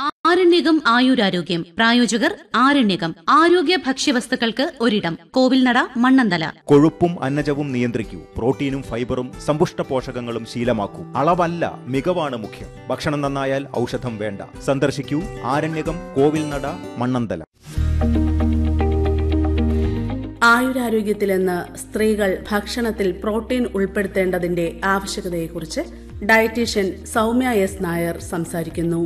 ആരണ്യകം ആയുരാരോഗ്യം പ്രായോജകർ ആരണ്യകം ആരോഗ്യ ഭക്ഷ്യവസ്തുക്കൾക്ക് ഒരിടം കോവിൽനട മണ്ണന്തല കൊഴുപ്പും അന്നജവും നിയന്ത്രിക്കൂ പ്രോട്ടീനും ഫൈബറും സമ്പുഷ്ട പോഷകങ്ങളും ശീലമാക്കൂ അളവല്ല മികവാണ് മുഖ്യം ഭക്ഷണം നന്നായാൽ ഔഷധം വേണ്ട സന്ദർശിക്കൂ ആരണ്യകം കോവിൽനട മണ്ണന്തല ആയുരാരോഗ്യത്തിലെന്ന് സ്ത്രീകൾ ഭക്ഷണത്തിൽ പ്രോട്ടീൻ ഉൾപ്പെടുത്തേണ്ടതിന്റെ ആവശ്യകതയെക്കുറിച്ച് ഡയറ്റീഷ്യൻ സൗമ്യ എസ് നായർ സംസാരിക്കുന്നു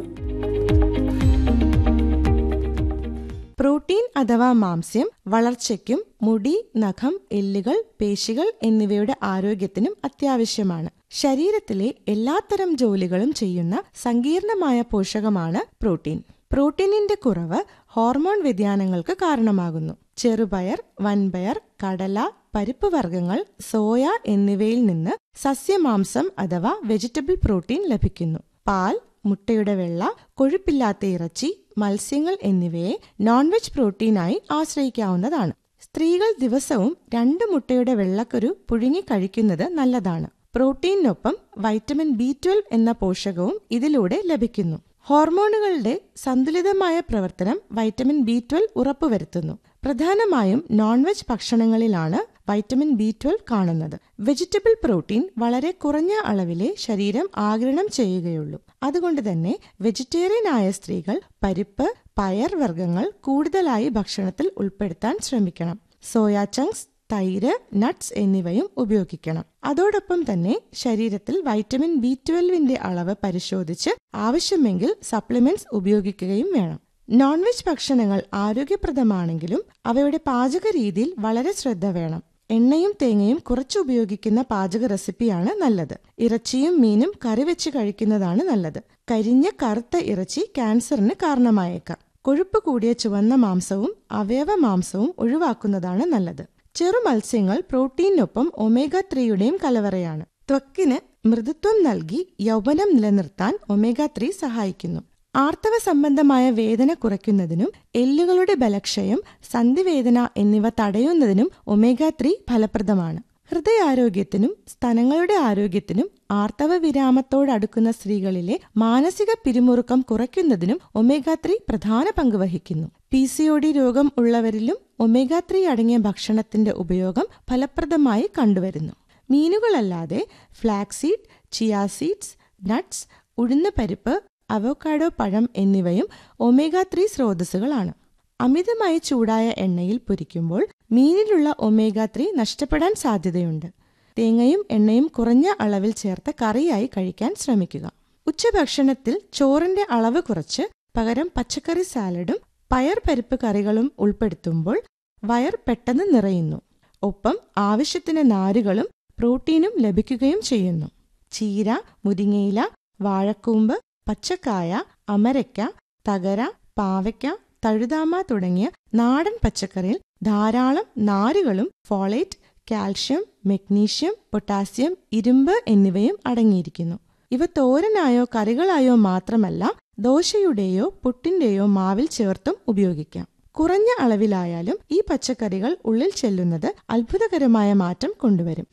പ്രോട്ടീൻ അഥവാ മാംസ്യം വളർച്ചയ്ക്കും മുടി നഖം എല്ലുകൾ പേശികൾ എന്നിവയുടെ ആരോഗ്യത്തിനും അത്യാവശ്യമാണ് ശരീരത്തിലെ എല്ലാത്തരം ജോലികളും ചെയ്യുന്ന സങ്കീർണമായ പോഷകമാണ് പ്രോട്ടീൻ പ്രോട്ടീനിന്റെ കുറവ് ഹോർമോൺ വ്യതിയാനങ്ങൾക്ക് കാരണമാകുന്നു ചെറുപയർ വൻപയർ കടല പരിപ്പ് വർഗ്ഗങ്ങൾ സോയ എന്നിവയിൽ നിന്ന് സസ്യമാംസം അഥവാ വെജിറ്റബിൾ പ്രോട്ടീൻ ലഭിക്കുന്നു പാൽ മുട്ടയുടെ വെള്ള കൊഴുപ്പില്ലാത്ത ഇറച്ചി മത്സ്യങ്ങൾ എന്നിവയെ നോൺ വെജ് പ്രോട്ടീനായി ആശ്രയിക്കാവുന്നതാണ് സ്ത്രീകൾ ദിവസവും രണ്ട് മുട്ടയുടെ വെള്ളക്കുരു പുഴുങ്ങി കഴിക്കുന്നത് നല്ലതാണ് പ്രോട്ടീനൊപ്പം വൈറ്റമിൻ ബി ട്വൽവ് എന്ന പോഷകവും ഇതിലൂടെ ലഭിക്കുന്നു ഹോർമോണുകളുടെ സന്തുലിതമായ പ്രവർത്തനം വൈറ്റമിൻ ബി ട്വൽവ് ഉറപ്പുവരുത്തുന്നു പ്രധാനമായും നോൺ വെജ് ഭക്ഷണങ്ങളിലാണ് വൈറ്റമിൻ ബി ട്വൽവ് കാണുന്നത് വെജിറ്റബിൾ പ്രോട്ടീൻ വളരെ കുറഞ്ഞ അളവിലെ ശരീരം ആഗിരണം ചെയ്യുകയുള്ളൂ അതുകൊണ്ട് തന്നെ വെജിറ്റേറിയൻ ആയ സ്ത്രീകൾ പരിപ്പ് പയർ വർഗ്ഗങ്ങൾ കൂടുതലായി ഭക്ഷണത്തിൽ ഉൾപ്പെടുത്താൻ ശ്രമിക്കണം സോയാ ചങ്ക്സ് തൈര് നട്ട്സ് എന്നിവയും ഉപയോഗിക്കണം അതോടൊപ്പം തന്നെ ശരീരത്തിൽ വൈറ്റമിൻ ബി ട്വൽവിന്റെ അളവ് പരിശോധിച്ച് ആവശ്യമെങ്കിൽ സപ്ലിമെന്റ്സ് ഉപയോഗിക്കുകയും വേണം നോൺ വെജ് ഭക്ഷണങ്ങൾ ആരോഗ്യപ്രദമാണെങ്കിലും അവയുടെ പാചക രീതിയിൽ വളരെ ശ്രദ്ധ വേണം എണ്ണയും തേങ്ങയും കുറച്ച് ഉപയോഗിക്കുന്ന പാചക റെസിപ്പിയാണ് നല്ലത് ഇറച്ചിയും മീനും കറി വെച്ച് കഴിക്കുന്നതാണ് നല്ലത് കരിഞ്ഞ കറുത്ത ഇറച്ചി ക്യാൻസറിന് കാരണമായേക്കാം കൊഴുപ്പ് കൂടിയ ചുവന്ന മാംസവും അവയവ മാംസവും ഒഴിവാക്കുന്നതാണ് നല്ലത് ചെറു മത്സ്യങ്ങൾ പ്രോട്ടീനൊപ്പം ഒമേഗ ത്രീയുടെയും കലവറയാണ് ത്വക്കിന് മൃദുത്വം നൽകി യൗവനം നിലനിർത്താൻ ഒമേഗ ത്രീ സഹായിക്കുന്നു ആർത്തവ സംബന്ധമായ വേദന കുറയ്ക്കുന്നതിനും എല്ലുകളുടെ ബലക്ഷയം സന്ധിവേദന എന്നിവ തടയുന്നതിനും ഒമേഗ ത്രീ ഫലപ്രദമാണ് ഹൃദയാരോഗ്യത്തിനും സ്തനങ്ങളുടെ ആരോഗ്യത്തിനും ആർത്തവ വിരാമത്തോടടുക്കുന്ന സ്ത്രീകളിലെ മാനസിക പിരിമുറുക്കം കുറയ്ക്കുന്നതിനും ഒമേഗ ത്രീ പ്രധാന പങ്ക് വഹിക്കുന്നു പി സി ഒ ഡി രോഗം ഉള്ളവരിലും ഒമേഗ ത്രീ അടങ്ങിയ ഭക്ഷണത്തിന്റെ ഉപയോഗം ഫലപ്രദമായി കണ്ടുവരുന്നു മീനുകളല്ലാതെ ഫ്ലാക്സീഡ് ചിയാസീഡ്സ് നട്ട്സ് ഉഴുന്ന പരിപ്പ് അവോക്കാഡോ പഴം എന്നിവയും ഒമേഗ ത്രീ സ്രോതസ്സുകളാണ് അമിതമായി ചൂടായ എണ്ണയിൽ പൊരിക്കുമ്പോൾ മീനിലുള്ള ഒമേഗ ത്രീ നഷ്ടപ്പെടാൻ സാധ്യതയുണ്ട് തേങ്ങയും എണ്ണയും കുറഞ്ഞ അളവിൽ ചേർത്ത കറിയായി കഴിക്കാൻ ശ്രമിക്കുക ഉച്ചഭക്ഷണത്തിൽ ചോറിന്റെ അളവ് കുറച്ച് പകരം പച്ചക്കറി സാലഡും പയർ പരിപ്പ് കറികളും ഉൾപ്പെടുത്തുമ്പോൾ വയർ പെട്ടെന്ന് നിറയുന്നു ഒപ്പം ആവശ്യത്തിന് നാരുകളും പ്രോട്ടീനും ലഭിക്കുകയും ചെയ്യുന്നു ചീര മുരിങ്ങയില വാഴക്കൂമ്പ് പച്ചക്കായ അമരയ്ക്ക തകര പാവയ്ക്ക തഴുതാമ തുടങ്ങിയ നാടൻ പച്ചക്കറിയിൽ ധാരാളം നാരുകളും ഫോളേറ്റ് കാൽഷ്യം മെഗ്നീഷ്യം പൊട്ടാസ്യം ഇരുമ്പ് എന്നിവയും അടങ്ങിയിരിക്കുന്നു ഇവ തോരനായോ കറികളായോ മാത്രമല്ല ദോശയുടെയോ പുട്ടിന്റെയോ മാവിൽ ചേർത്തും ഉപയോഗിക്കാം കുറഞ്ഞ അളവിലായാലും ഈ പച്ചക്കറികൾ ഉള്ളിൽ ചെല്ലുന്നത് അത്ഭുതകരമായ മാറ്റം കൊണ്ടുവരും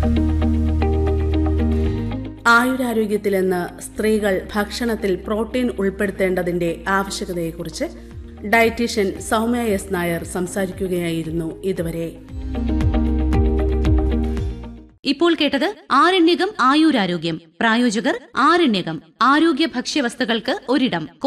ആയുരാരോഗ്യത്തിലെന്ന് സ്ത്രീകൾ ഭക്ഷണത്തിൽ പ്രോട്ടീൻ ഉൾപ്പെടുത്തേണ്ടതിന്റെ ആവശ്യകതയെക്കുറിച്ച് ഡയറ്റീഷ്യൻ സൗമ്യ എസ് നായർ സംസാരിക്കുകയായിരുന്നു ഇതുവരെ ഇപ്പോൾ കേട്ടത് ആരണ്യകം ആയുരാരോഗ്യം പ്രായോജകർ ആരണ്യകം ആരോഗ്യ ഭക്ഷ്യവസ്തുക്കൾക്ക് ഒരിടം